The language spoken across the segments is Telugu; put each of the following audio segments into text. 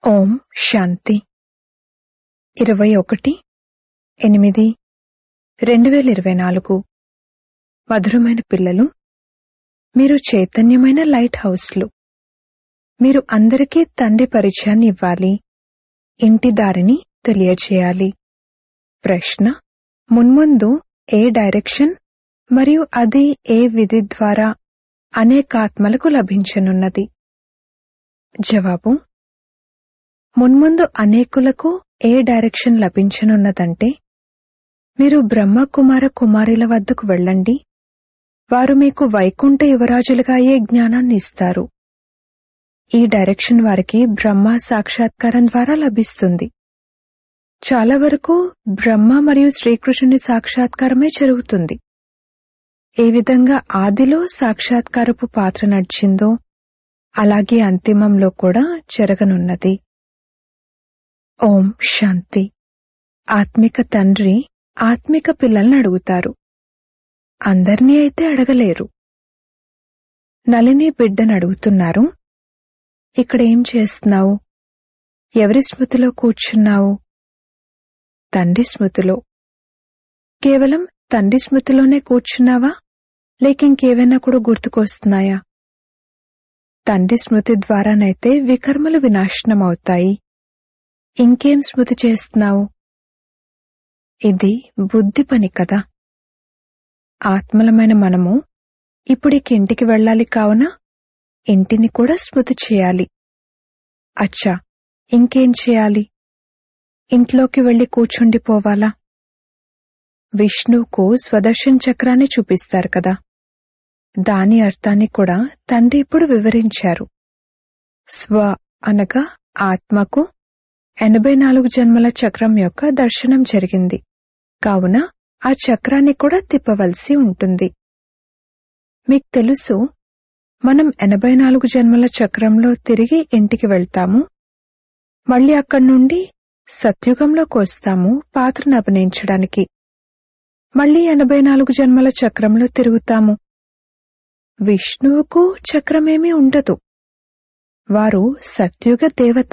ఓం శాంతి ఇరవై ఒకటి ఎనిమిది రెండు వేల ఇరవై నాలుగు మధురమైన పిల్లలు మీరు చైతన్యమైన లైట్ హౌస్లు మీరు అందరికీ తండ్రి పరిచయాన్ని ఇవ్వాలి ఇంటి దారిని తెలియచేయాలి ప్రశ్న మున్ముందు ఏ డైరెక్షన్ మరియు అది ఏ విధి ద్వారా అనేకాత్మలకు లభించనున్నది జవాబు మున్ముందు అనేకులకు ఏ డైరెక్షన్ లభించనున్నదంటే మీరు బ్రహ్మ కుమార కుమారుల వద్దకు వెళ్ళండి వారు మీకు వైకుంఠ యువరాజులుగా అయ్యే జ్ఞానాన్ని ఇస్తారు ఈ డైరెక్షన్ వారికి బ్రహ్మ సాక్షాత్కారం ద్వారా లభిస్తుంది చాలా వరకు బ్రహ్మ మరియు శ్రీకృష్ణుని సాక్షాత్కారమే జరుగుతుంది ఏ విధంగా ఆదిలో సాక్షాత్కారపు పాత్ర నడిచిందో అలాగే అంతిమంలో కూడా జరగనున్నది ఓం శాంతి ఆత్మిక తండ్రి ఆత్మిక పిల్లల్ని అడుగుతారు అందర్నీ అయితే అడగలేరు నలిని బిడ్డను అడుగుతున్నారు ఇక్కడ ఏం చేస్తున్నావు ఎవరి స్మృతిలో కూర్చున్నావు తండ్రి స్మృతిలో కేవలం తండ్రి స్మృతిలోనే కూర్చున్నావా లేక ఇంకేవైనా కూడా గుర్తుకొస్తున్నాయా తండ్రి స్మృతి ద్వారానైతే వికర్మలు వినాశనమవుతాయి ఇంకేం స్మృతి చేస్తున్నావు ఇది బుద్ధి పని కదా ఆత్మలమైన మనము ఇప్పుడికి ఇంటికి వెళ్ళాలి కావున ఇంటిని కూడా స్మృతి చేయాలి అచ్చా ఇంకేం చేయాలి ఇంట్లోకి వెళ్లి కూర్చుండిపోవాలా విష్ణువుకు స్వదర్శన్ చక్రాన్ని చూపిస్తారు కదా దాని అర్థాన్ని కూడా తండ్రి ఇప్పుడు వివరించారు స్వ అనగా ఆత్మకు ఎనభై నాలుగు జన్మల చక్రం యొక్క దర్శనం జరిగింది కావున ఆ చక్రాన్ని కూడా తిప్పవలసి ఉంటుంది మీకు తెలుసు మనం ఎనభై నాలుగు జన్మల చక్రంలో తిరిగి ఇంటికి వెళ్తాము మళ్ళీ అక్కడి నుండి సత్యుగంలోకి వస్తాము పాత్రను అభినయించడానికి మళ్ళీ ఎనభై నాలుగు జన్మల చక్రంలో తిరుగుతాము విష్ణువుకు చక్రమేమీ ఉండదు వారు సత్యుగ దేవత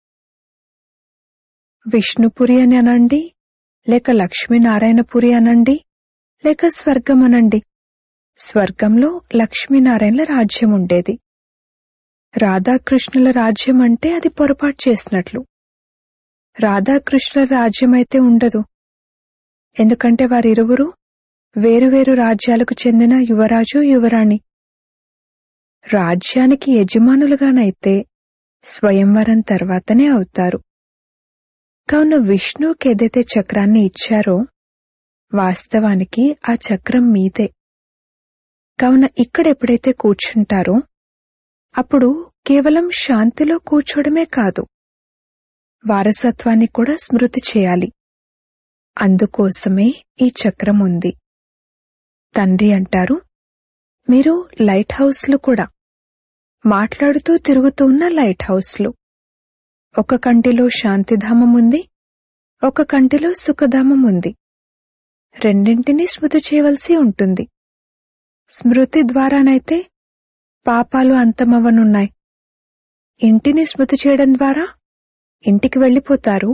విష్ణుపురి అని అనండి లేక లక్ష్మీనారాయణపురి అనండి లేక స్వర్గం అనండి స్వర్గంలో లక్ష్మీనారాయణల రాజ్యం ఉండేది రాధాకృష్ణుల రాజ్యం అంటే అది పొరపాటు చేసినట్లు రాధాకృష్ణుల రాజ్యం అయితే ఉండదు ఎందుకంటే వారిరువురు వేరువేరు రాజ్యాలకు చెందిన యువరాజు యువరాణి రాజ్యానికి యజమానులుగానైతే స్వయంవరం తర్వాతనే అవుతారు కావున విష్ణువుకి ఏదైతే చక్రాన్ని ఇచ్చారో వాస్తవానికి ఆ చక్రం మీదే కావున ఇక్కడ ఎప్పుడైతే కూర్చుంటారో అప్పుడు కేవలం శాంతిలో కూర్చోవడమే కాదు వారసత్వాన్ని కూడా స్మృతి చేయాలి అందుకోసమే ఈ చక్రం ఉంది తండ్రి అంటారు మీరు లైట్ హౌస్లు కూడా మాట్లాడుతూ తిరుగుతూ ఉన్న లైట్ హౌస్లు ఒక కంటిలో శాంతిధామం ఉంది ఒక కంటిలో సుఖధామం ఉంది రెండింటినీ స్మృతి చేయవలసి ఉంటుంది స్మృతి ద్వారానైతే పాపాలు అంతమవ్వనున్నాయి ఇంటిని స్మృతి చేయడం ద్వారా ఇంటికి వెళ్ళిపోతారు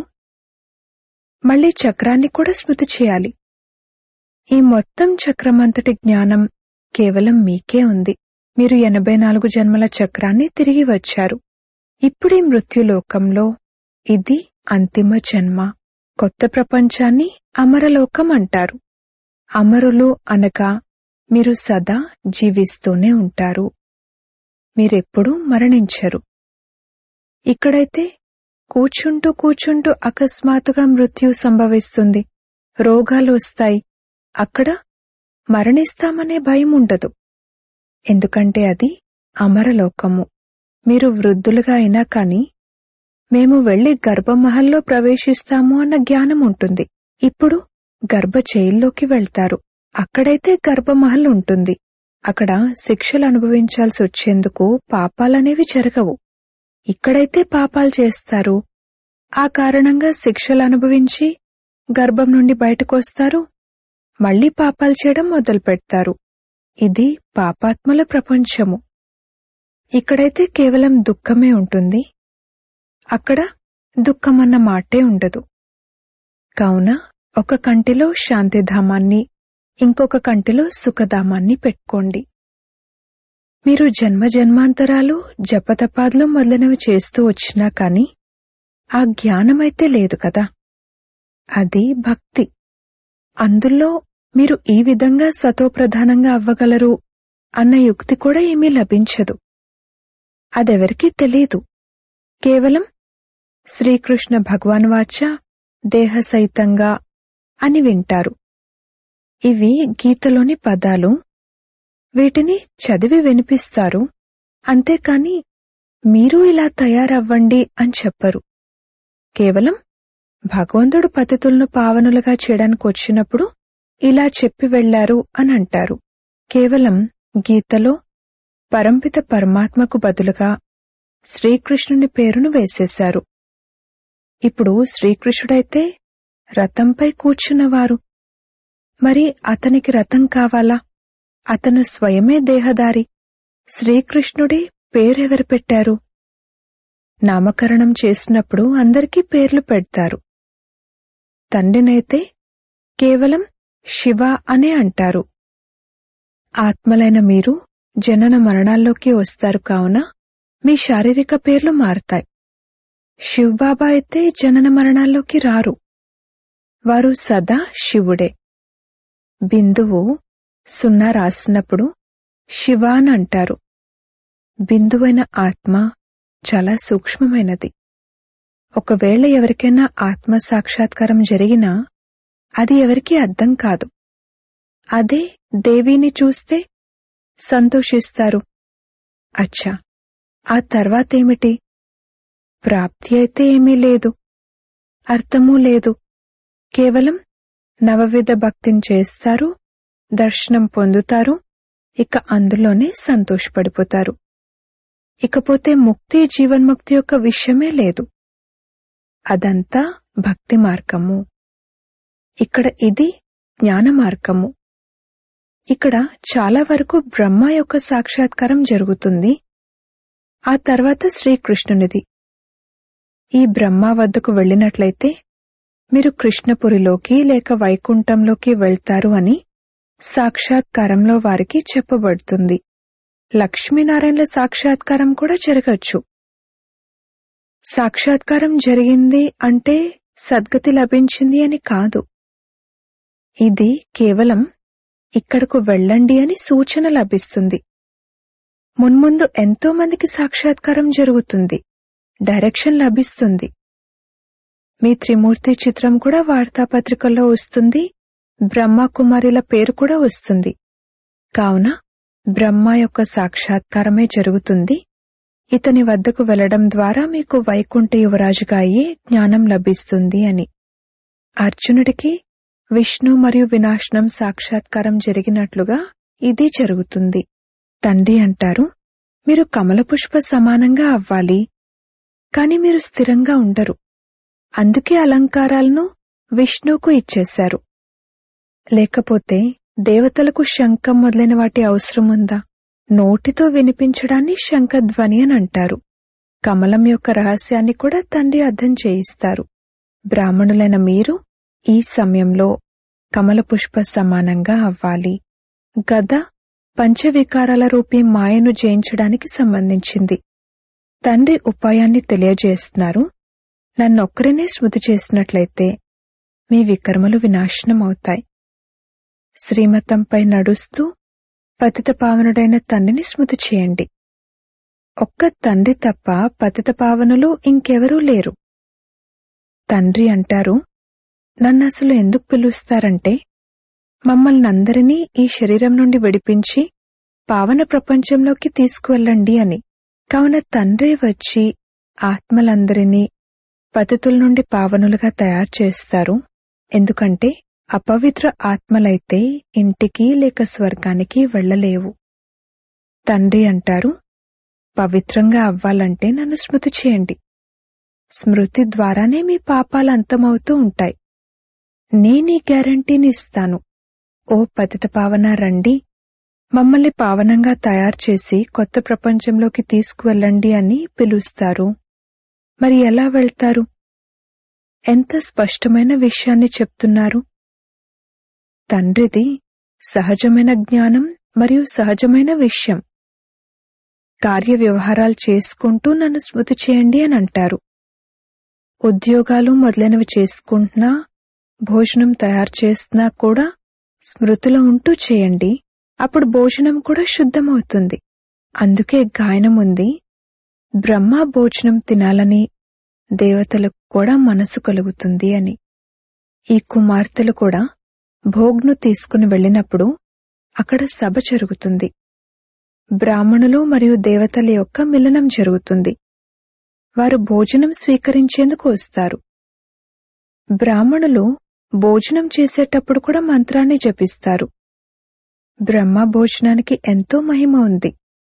మళ్ళీ చక్రాన్ని కూడా స్మృతి చేయాలి ఈ మొత్తం చక్రమంతటి జ్ఞానం కేవలం మీకే ఉంది మీరు ఎనభై నాలుగు జన్మల చక్రాన్ని తిరిగి వచ్చారు ఇప్పుడీ మృత్యులోకంలో ఇది అంతిమ జన్మ కొత్త ప్రపంచాన్ని అమరలోకం అంటారు అమరులు అనగా మీరు సదా జీవిస్తూనే ఉంటారు మీరెప్పుడూ మరణించరు ఇక్కడైతే కూర్చుంటూ కూర్చుంటూ అకస్మాత్తుగా మృత్యు సంభవిస్తుంది రోగాలు వస్తాయి అక్కడ మరణిస్తామనే భయం ఉండదు ఎందుకంటే అది అమరలోకము మీరు వృద్ధులుగా అయినా కాని మేము వెళ్లి గర్భమహల్లో ప్రవేశిస్తాము అన్న జ్ఞానం ఉంటుంది ఇప్పుడు గర్భ జైల్లోకి వెళ్తారు అక్కడైతే గర్భమహల్ ఉంటుంది అక్కడ శిక్షలు అనుభవించాల్సి వచ్చేందుకు పాపాలనేవి జరగవు ఇక్కడైతే పాపాలు చేస్తారు ఆ కారణంగా శిక్షలు అనుభవించి గర్భం నుండి బయటకొస్తారు మళ్లీ పాపాలు చేయడం మొదలు పెడతారు ఇది పాపాత్మల ప్రపంచము ఇక్కడైతే కేవలం దుఃఖమే ఉంటుంది అక్కడ దుఃఖమన్న మాటే ఉండదు కావున ఒక కంటిలో శాంతిధామాన్ని ఇంకొక కంటిలో సుఖధామాన్ని పెట్టుకోండి మీరు జన్మ జన్మాంతరాలు జపతపాదులు మొదలైనవి చేస్తూ వచ్చినా కాని ఆ జ్ఞానమైతే లేదు కదా అది భక్తి అందులో మీరు ఈ విధంగా సతోప్రధానంగా అవ్వగలరు అన్న యుక్తి కూడా ఏమీ లభించదు అదెవరికీ తెలీదు కేవలం శ్రీకృష్ణ భగవాన్ వాచ దేహ సహితంగా అని వింటారు ఇవి గీతలోని పదాలు వీటిని చదివి వినిపిస్తారు అంతేకాని మీరు ఇలా తయారవ్వండి అని చెప్పరు కేవలం భగవంతుడు పతితులను పావనులుగా చేయడానికి వచ్చినప్పుడు ఇలా చెప్పి వెళ్లారు అని అంటారు కేవలం గీతలో పరంపిత పరమాత్మకు బదులుగా శ్రీకృష్ణుని పేరును వేసేశారు ఇప్పుడు శ్రీకృష్ణుడైతే రథంపై కూర్చున్నవారు మరి అతనికి రథం కావాలా అతను స్వయమే దేహదారి శ్రీకృష్ణుడి పేరెవరు పెట్టారు నామకరణం చేసినప్పుడు అందరికీ పేర్లు పెడతారు తండ్రినైతే కేవలం శివ అనే అంటారు ఆత్మలైన మీరు జనన మరణాల్లోకి వస్తారు కావున మీ శారీరక పేర్లు మారతాయి శివబాబా అయితే జనన మరణాల్లోకి రారు వారు సదా శివుడే బిందువు సున్నా రాసినప్పుడు శివ అని అంటారు బిందువైన ఆత్మ చాలా సూక్ష్మమైనది ఒకవేళ ఎవరికైనా ఆత్మ సాక్షాత్కారం జరిగినా అది ఎవరికీ అర్థం కాదు అదే దేవిని చూస్తే సంతోషిస్తారు అచ్చా ఆ తర్వాతేమిటి ప్రాప్తి అయితే ఏమీ లేదు అర్థమూ లేదు కేవలం నవవిధ భక్తిని చేస్తారు దర్శనం పొందుతారు ఇక అందులోనే సంతోషపడిపోతారు ఇకపోతే ముక్తి జీవన్ముక్తి యొక్క విషయమే లేదు అదంతా భక్తి మార్గము ఇక్కడ ఇది జ్ఞాన మార్గము ఇక్కడ చాలా వరకు బ్రహ్మ యొక్క సాక్షాత్కారం జరుగుతుంది ఆ తర్వాత శ్రీకృష్ణునిది ఈ బ్రహ్మ వద్దకు వెళ్ళినట్లయితే మీరు కృష్ణపురిలోకి లేక వైకుంఠంలోకి వెళ్తారు అని సాక్షాత్కారంలో వారికి చెప్పబడుతుంది లక్ష్మీనారాయణల సాక్షాత్కారం కూడా జరగచ్చు సాక్షాత్కారం జరిగింది అంటే సద్గతి లభించింది అని కాదు ఇది కేవలం ఇక్కడకు వెళ్ళండి అని సూచన లభిస్తుంది మున్ముందు ఎంతో మందికి సాక్షాత్కారం జరుగుతుంది డైరెక్షన్ లభిస్తుంది మీ త్రిమూర్తి చిత్రం కూడా వార్తాపత్రికల్లో వస్తుంది బ్రహ్మకుమారుల పేరు కూడా వస్తుంది కావున బ్రహ్మ యొక్క సాక్షాత్కారమే జరుగుతుంది ఇతని వద్దకు వెళ్లడం ద్వారా మీకు వైకుంఠ యువరాజుగా అయ్యే జ్ఞానం లభిస్తుంది అని అర్జునుడికి విష్ణు మరియు వినాశనం సాక్షాత్కారం జరిగినట్లుగా ఇది జరుగుతుంది తండ్రి అంటారు మీరు కమలపుష్ప సమానంగా అవ్వాలి కాని మీరు స్థిరంగా ఉండరు అందుకే అలంకారాలను విష్ణువుకు ఇచ్చేశారు లేకపోతే దేవతలకు శంఖం మొదలైన వాటి అవసరముందా నోటితో వినిపించడాన్ని శంఖధ్వని అని అంటారు కమలం యొక్క రహస్యాన్ని కూడా తండ్రి అర్థం చేయిస్తారు బ్రాహ్మణులైన మీరు ఈ సమయంలో కమలపుష్ప సమానంగా అవ్వాలి గద పంచవికారాల రూపీ మాయను జయించడానికి సంబంధించింది తండ్రి ఉపాయాన్ని తెలియజేస్తున్నారు నన్నొక్కరినే స్మృతి చేసినట్లయితే మీ వికర్మలు వినాశనం అవుతాయి శ్రీమతంపై నడుస్తూ పతిత పావనుడైన తండ్రిని స్మృతి చేయండి ఒక్క తండ్రి తప్ప పతిత పావనులు ఇంకెవరూ లేరు తండ్రి అంటారు నన్నసలు ఎందుకు పిలుస్తారంటే మమ్మల్ని అందరినీ ఈ శరీరం నుండి విడిపించి పావన ప్రపంచంలోకి తీసుకువెళ్ళండి అని కావున తండ్రే వచ్చి ఆత్మలందరినీ పతితుల నుండి పావనులుగా తయారు చేస్తారు ఎందుకంటే అపవిత్ర ఆత్మలైతే ఇంటికి లేక స్వర్గానికి వెళ్లలేవు తండ్రి అంటారు పవిత్రంగా అవ్వాలంటే నన్ను స్మృతి చేయండి స్మృతి ద్వారానే మీ పాపాలు అంతమవుతూ ఉంటాయి నేనీ గ్యారంటీని ఇస్తాను ఓ పతిత పావన రండి మమ్మల్ని పావనంగా తయారు చేసి కొత్త ప్రపంచంలోకి తీసుకువెళ్ళండి అని పిలుస్తారు మరి ఎలా వెళ్తారు ఎంత స్పష్టమైన విషయాన్ని చెప్తున్నారు తండ్రిది సహజమైన జ్ఞానం మరియు సహజమైన విషయం కార్య వ్యవహారాలు చేసుకుంటూ నన్ను స్మృతి చేయండి అని అంటారు ఉద్యోగాలు మొదలైనవి చేసుకుంటున్నా భోజనం తయారు చేస్తున్నా కూడా స్మృతిలో ఉంటూ చేయండి అప్పుడు భోజనం కూడా శుద్ధమవుతుంది అందుకే గాయనం ఉంది బ్రహ్మ భోజనం తినాలని దేవతలకు కూడా మనసు కలుగుతుంది అని ఈ కుమార్తెలు కూడా భోగ్ను తీసుకుని వెళ్ళినప్పుడు అక్కడ సభ జరుగుతుంది బ్రాహ్మణులు మరియు దేవతల యొక్క మిలనం జరుగుతుంది వారు భోజనం స్వీకరించేందుకు వస్తారు బ్రాహ్మణులు భోజనం చేసేటప్పుడు కూడా మంత్రాన్ని జపిస్తారు బ్రహ్మ భోజనానికి ఎంతో మహిమ ఉంది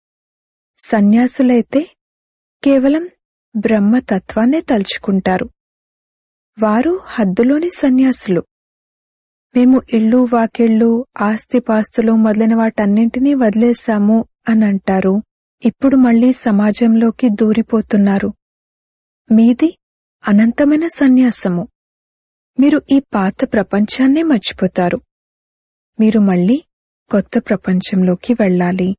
సన్యాసులైతే కేవలం బ్రహ్మ తత్వాన్నే తలుచుకుంటారు వారు హద్దులోని సన్యాసులు మేము ఇళ్ళు వాకిళ్ళు ఆస్తిపాస్తులు మొదలైన వాటన్నింటినీ వదిలేశాము అని అంటారు ఇప్పుడు మళ్లీ సమాజంలోకి దూరిపోతున్నారు మీది అనంతమైన సన్యాసము మీరు ఈ పాత ప్రపంచాన్నే మర్చిపోతారు మీరు మళ్ళీ కొత్త ప్రపంచంలోకి వెళ్ళాలి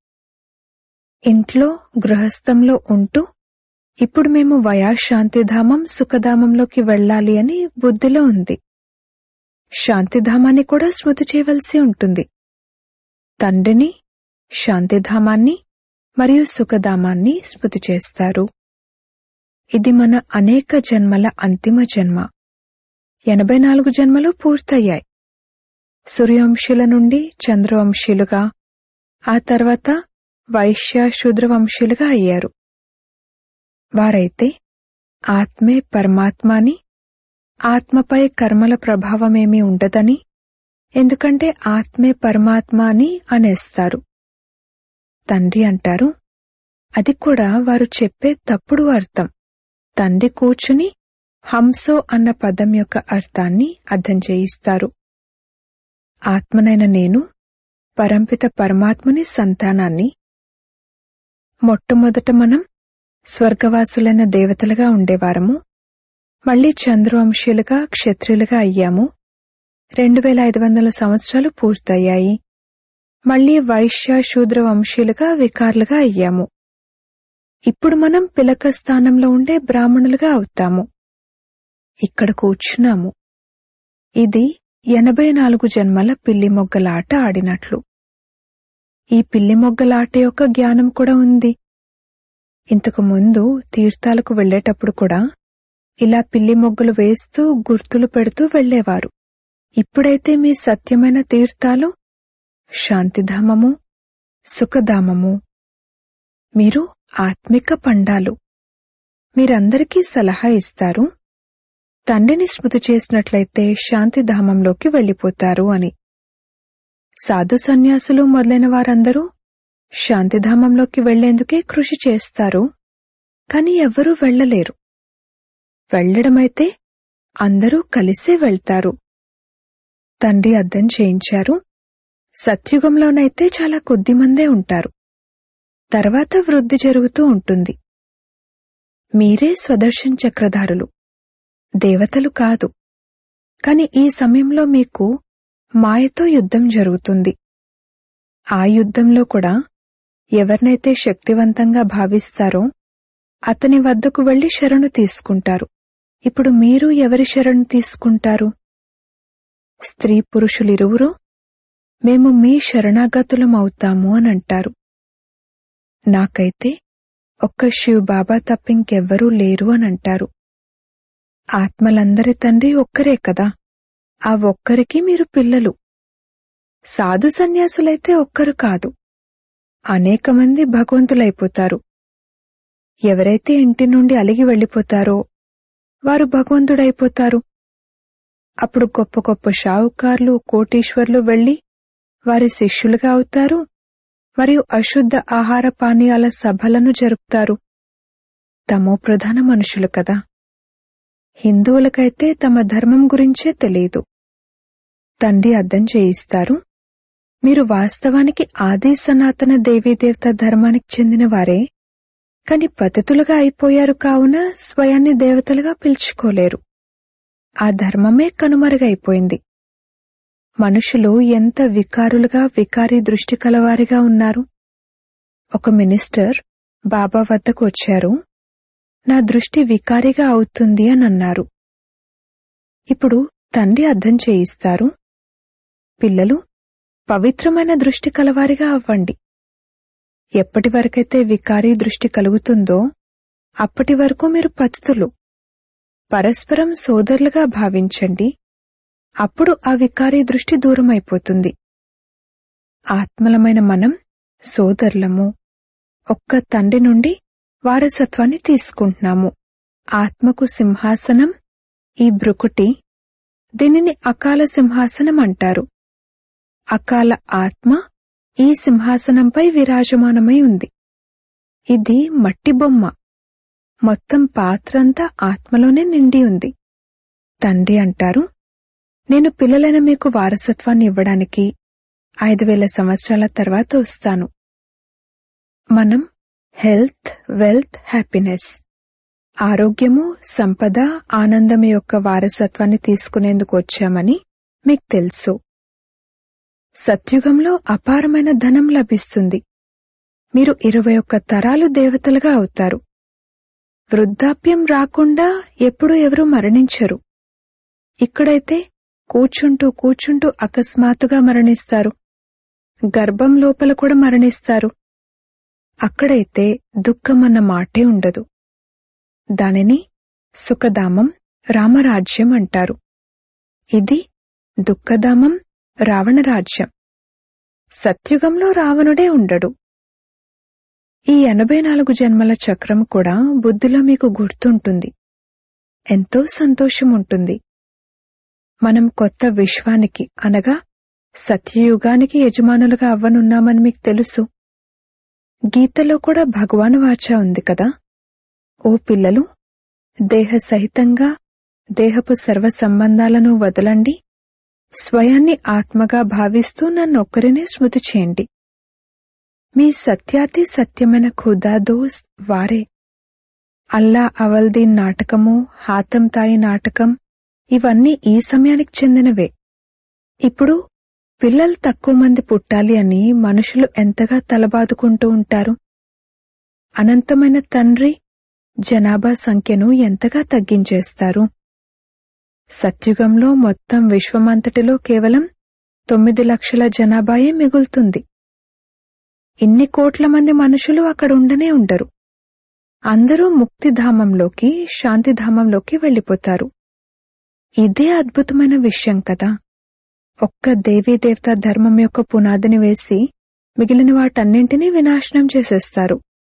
ఇంట్లో గృహస్థంలో ఉంటూ ఇప్పుడు మేము వయా శాంతిధామం సుఖధామంలోకి వెళ్ళాలి అని బుద్ధిలో ఉంది శాంతిధామాన్ని కూడా స్మృతి చేయవలసి ఉంటుంది తండ్రిని శాంతిధామాన్ని మరియు సుఖధామాన్ని స్మృతి చేస్తారు ఇది మన అనేక జన్మల అంతిమ జన్మ ఎనభై నాలుగు జన్మలు పూర్తయ్యాయి సూర్యవంశీల నుండి చంద్రవంశీలుగా ఆ తర్వాత వైశ్య శూద్రవంశీలుగా అయ్యారు వారైతే ఆత్మే పరమాత్మాని ఆత్మపై కర్మల ప్రభావమేమీ ఉండదని ఎందుకంటే ఆత్మే పరమాత్మ అని అనేస్తారు తండ్రి అంటారు అది కూడా వారు చెప్పే తప్పుడు అర్థం తండ్రి కూర్చుని హంసో అన్న పదం యొక్క అర్థాన్ని అర్థం చేయిస్తారు ఆత్మనైన నేను పరంపిత పరమాత్ముని సంతానాన్ని మొట్టమొదట మనం స్వర్గవాసులైన దేవతలుగా ఉండేవారము మళ్లీ చంద్రవంశీయులుగా క్షత్రియులుగా అయ్యాము రెండు వేల ఐదు వందల సంవత్సరాలు పూర్తయ్యాయి మళ్లీ వైశ్య శూద్ర వంశీయులుగా వికారులుగా అయ్యాము ఇప్పుడు మనం పిలక స్థానంలో ఉండే బ్రాహ్మణులుగా అవుతాము ఇక్కడ కూర్చున్నాము ఇది ఎనభై నాలుగు జన్మల పిల్లి మొగ్గలాట ఆడినట్లు ఈ పిల్లి మొగ్గలాట యొక్క జ్ఞానం కూడా ఉంది ఇంతకు ముందు తీర్థాలకు వెళ్లేటప్పుడు కూడా ఇలా పిల్లి మొగ్గలు వేస్తూ గుర్తులు పెడుతూ వెళ్లేవారు ఇప్పుడైతే మీ సత్యమైన తీర్థాలు శాంతిధామము సుఖధామము మీరు ఆత్మిక పండాలు మీరందరికీ సలహా ఇస్తారు తండ్రిని స్మృతి చేసినట్లయితే శాంతిధామంలోకి వెళ్లిపోతారు అని సాధు సన్యాసులు మొదలైన వారందరూ శాంతిధామంలోకి వెళ్లేందుకే కృషి చేస్తారు కాని ఎవ్వరూ వెళ్లలేరు వెళ్లడమైతే అందరూ కలిసే వెళ్తారు తండ్రి అర్థం చేయించారు సత్యుగంలోనైతే చాలా కొద్ది మందే ఉంటారు తర్వాత వృద్ధి జరుగుతూ ఉంటుంది మీరే స్వదర్శన్ చక్రధారులు దేవతలు కాదు కాని ఈ సమయంలో మీకు మాయతో యుద్ధం జరుగుతుంది ఆ యుద్ధంలో కూడా ఎవరినైతే శక్తివంతంగా భావిస్తారో అతని వద్దకు వెళ్లి శరణు తీసుకుంటారు ఇప్పుడు మీరు ఎవరి శరణు తీసుకుంటారు స్త్రీ పురుషులిరువురు మేము మీ శరణాగతులమవుతాము అని అంటారు నాకైతే ఒక్క శివ్ బాబా తప్పింకెవ్వరూ లేరు అని అంటారు ఆత్మలందరి తండ్రి ఒక్కరే కదా ఆ ఒక్కరికి మీరు పిల్లలు సాధు సన్యాసులైతే ఒక్కరు కాదు అనేక మంది భగవంతులైపోతారు ఎవరైతే ఇంటి నుండి అలిగి వెళ్లిపోతారో వారు భగవంతుడైపోతారు అప్పుడు గొప్ప గొప్ప షావుకార్లు కోటీశ్వర్లు వెళ్లి వారి శిష్యులుగా అవుతారు మరియు అశుద్ధ ఆహార పానీయాల సభలను జరుపుతారు తమో ప్రధాన మనుషులు కదా హిందువులకైతే తమ ధర్మం గురించే తెలియదు తండ్రి అర్థం చేయిస్తారు మీరు వాస్తవానికి ఆది సనాతన దేవీదేవత ధర్మానికి చెందిన వారే కాని పతితులుగా అయిపోయారు కావున స్వయాన్ని దేవతలుగా పిలుచుకోలేరు ఆ ధర్మమే కనుమరుగైపోయింది మనుషులు ఎంత వికారులుగా వికారీ దృష్టి కలవారిగా ఉన్నారు ఒక మినిస్టర్ బాబా వద్దకు వచ్చారు నా దృష్టి వికారిగా అవుతుంది అని అన్నారు ఇప్పుడు తండ్రి అర్థం చేయిస్తారు పిల్లలు పవిత్రమైన దృష్టి కలవారిగా అవ్వండి ఎప్పటి వరకైతే వికారీ దృష్టి కలుగుతుందో అప్పటి వరకు మీరు పతితులు పరస్పరం సోదరులుగా భావించండి అప్పుడు ఆ వికారీ దృష్టి దూరమైపోతుంది ఆత్మలమైన మనం సోదరులము ఒక్క తండ్రి నుండి వారసత్వాన్ని తీసుకుంటున్నాము ఆత్మకు సింహాసనం ఈ భృకుటి దీనిని అకాల సింహాసనం అంటారు అకాల ఆత్మ ఈ సింహాసనంపై విరాజమానమై ఉంది ఇది మట్టి బొమ్మ మొత్తం పాత్రంతా ఆత్మలోనే నిండి ఉంది తండ్రి అంటారు నేను పిల్లలైన మీకు వారసత్వాన్ని ఇవ్వడానికి ఐదు వేల సంవత్సరాల తర్వాత వస్తాను మనం హెల్త్ వెల్త్ హ్యాపీనెస్ ఆరోగ్యము సంపద ఆనందం యొక్క వారసత్వాన్ని తీసుకునేందుకు వచ్చామని మీకు తెలుసు సత్యుగంలో అపారమైన ధనం లభిస్తుంది మీరు ఇరవై ఒక్క తరాలు దేవతలుగా అవుతారు వృద్ధాప్యం రాకుండా ఎప్పుడు ఎవరూ మరణించరు ఇక్కడైతే కూర్చుంటూ కూర్చుంటూ అకస్మాత్తుగా మరణిస్తారు గర్భం లోపల కూడా మరణిస్తారు అక్కడైతే దుఃఖం అన్న మాటే ఉండదు దానిని సుఖధామం రామరాజ్యం అంటారు ఇది దుఃఖధామం రావణరాజ్యం సత్యుగంలో రావణుడే ఉండడు ఈ ఎనభై నాలుగు జన్మల చక్రం కూడా బుద్ధిలో మీకు గుర్తుంటుంది ఎంతో సంతోషం ఉంటుంది మనం కొత్త విశ్వానికి అనగా సత్యయుగానికి యజమానులుగా అవ్వనున్నామని మీకు తెలుసు గీతలో కూడా భగవాను వాచ ఉంది కదా ఓ పిల్లలు దేహ సహితంగా దేహపు సర్వ సంబంధాలను వదలండి స్వయాన్ని ఆత్మగా భావిస్తూ నన్నొక్కరినే స్మృతి చేయండి మీ సత్యాతి సత్యమైన ఖుదా దోస్ వారే అల్లా అవల్దీన్ నాటకము హాతం తాయి నాటకం ఇవన్నీ ఈ సమయానికి చెందినవే ఇప్పుడు పిల్లలు తక్కువ మంది పుట్టాలి అని మనుషులు ఎంతగా తలబాదుకుంటూ ఉంటారు అనంతమైన తండ్రి జనాభా సంఖ్యను ఎంతగా తగ్గించేస్తారు సత్యుగంలో మొత్తం విశ్వమంతటిలో కేవలం తొమ్మిది లక్షల జనాభాయే మిగులుతుంది ఇన్ని కోట్ల మంది మనుషులు అక్కడ ఉండనే ఉండరు అందరూ ముక్తిధామంలోకి శాంతిధామంలోకి వెళ్ళిపోతారు ఇదే అద్భుతమైన విషయం కదా ఒక్క దేవీదేవతా ధర్మం యొక్క పునాదిని వేసి మిగిలిన వాటన్నింటినీ వినాశనం చేసేస్తారు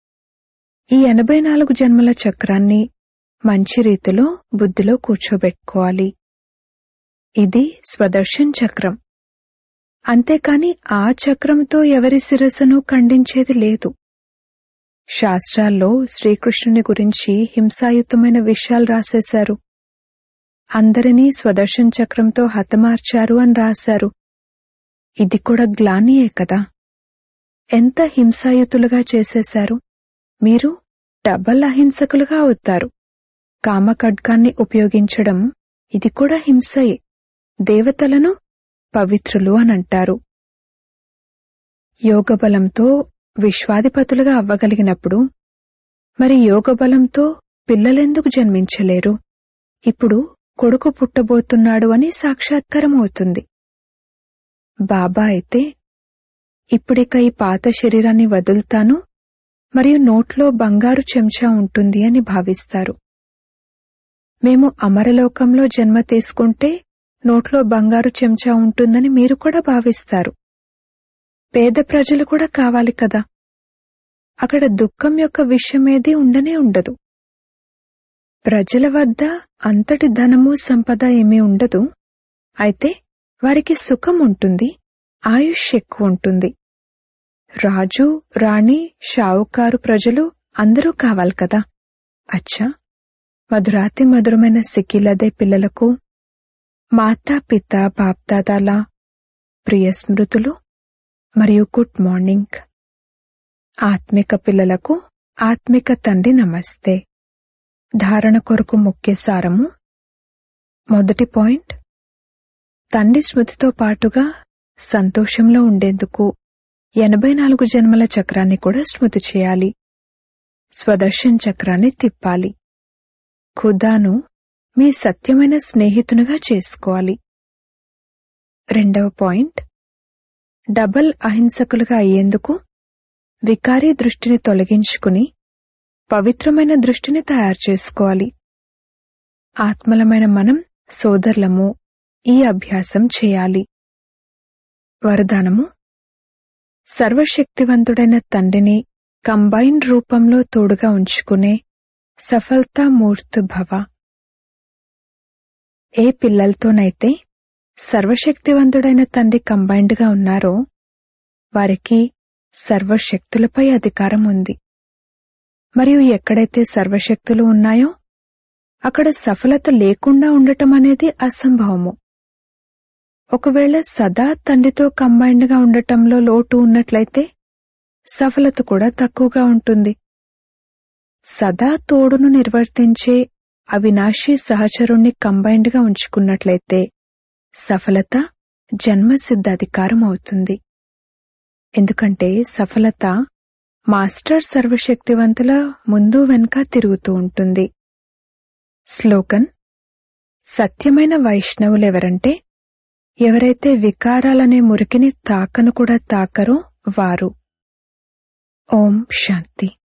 ఈ ఎనభై నాలుగు జన్మల చక్రాన్ని మంచి రీతిలో బుద్ధిలో కూర్చోబెట్టుకోవాలి ఇది స్వదర్శన్ చక్రం అంతేకాని ఆ చక్రంతో ఎవరి శిరస్సును ఖండించేది లేదు శాస్త్రాల్లో శ్రీకృష్ణుని గురించి హింసాయుతమైన విషయాలు రాసేశారు అందరినీ స్వదర్శన్ చక్రంతో హతమార్చారు అని రాశారు ఇది కూడా గ్లానియే కదా ఎంత హింసాయుతులుగా చేసేశారు మీరు డబల్ అహింసకులుగా అవుతారు కామఖడ్గాన్ని ఉపయోగించడం ఇది కూడా హింసయే దేవతలను పవిత్రులు అనంటారు యోగబలంతో విశ్వాధిపతులుగా అవ్వగలిగినప్పుడు మరి యోగబలంతో పిల్లలెందుకు జన్మించలేరు ఇప్పుడు కొడుకు పుట్టబోతున్నాడు అని సాక్షాత్కారం అవుతుంది బాబా అయితే ఇప్పుడిక ఈ పాత శరీరాన్ని వదులుతాను మరియు నోట్లో బంగారు చెంచా ఉంటుంది అని భావిస్తారు మేము అమరలోకంలో జన్మ తీసుకుంటే నోట్లో బంగారు చెంచా ఉంటుందని మీరు కూడా భావిస్తారు పేద ప్రజలు కూడా కావాలి కదా అక్కడ దుఃఖం యొక్క విషయమేది ఉండనే ఉండదు ప్రజల వద్ద అంతటి ధనము సంపద ఏమీ ఉండదు అయితే వారికి సుఖం ఉంటుంది ఆయుష్ ఎక్కువ ఉంటుంది రాజు రాణి షావుకారు ప్రజలు అందరూ కావాలి కదా అచ్చా మధురాతి మధురమైన సిక్కిలదే పిల్లలకు మాతా పిత బాప్దాదాల ప్రియ స్మృతులు మరియు గుడ్ మార్నింగ్ ఆత్మిక పిల్లలకు ఆత్మిక తండ్రి నమస్తే ధారణ కొరకు ముఖ్య సారము మొదటి పాయింట్ తండ్రి స్మృతితో పాటుగా సంతోషంలో ఉండేందుకు ఎనభై నాలుగు జన్మల చక్రాన్ని కూడా స్మృతి చేయాలి స్వదర్శన్ చక్రాన్ని తిప్పాలి ఖుదాను మీ సత్యమైన స్నేహితునిగా చేసుకోవాలి రెండవ పాయింట్ డబల్ అహింసకులుగా అయ్యేందుకు వికారీ దృష్టిని తొలగించుకుని పవిత్రమైన దృష్టిని తయారు చేసుకోవాలి ఆత్మలమైన మనం సోదరులము ఈ అభ్యాసం చేయాలి వరదానము సర్వశక్తివంతుడైన తండ్రిని కంబైన్ రూపంలో తోడుగా ఉంచుకునే సఫల్తా మూర్త్ భవ ఏ పిల్లలతోనైతే సర్వశక్తివంతుడైన తండ్రి కంబైన్డ్గా ఉన్నారో వారికి సర్వశక్తులపై అధికారం ఉంది మరియు ఎక్కడైతే సర్వశక్తులు ఉన్నాయో అక్కడ సఫలత లేకుండా ఉండటం అనేది అసంభవము ఒకవేళ సదా తండ్రితో కంబైన్డ్గా ఉండటంలో లోటు ఉన్నట్లయితే సఫలత కూడా తక్కువగా ఉంటుంది సదా తోడును నిర్వర్తించే అవినాశి సహచరుణ్ణి కంబైన్డ్గా ఉంచుకున్నట్లయితే సఫలత జన్మసిద్ధ అధికారం అవుతుంది ఎందుకంటే సఫలత మాస్టర్ సర్వశక్తివంతుల ముందు వెనుక తిరుగుతూ ఉంటుంది స్లోగన్ సత్యమైన వైష్ణవులెవరంటే ఎవరైతే వికారాలనే మురికిని తాకను కూడా తాకరో వారు ఓం శాంతి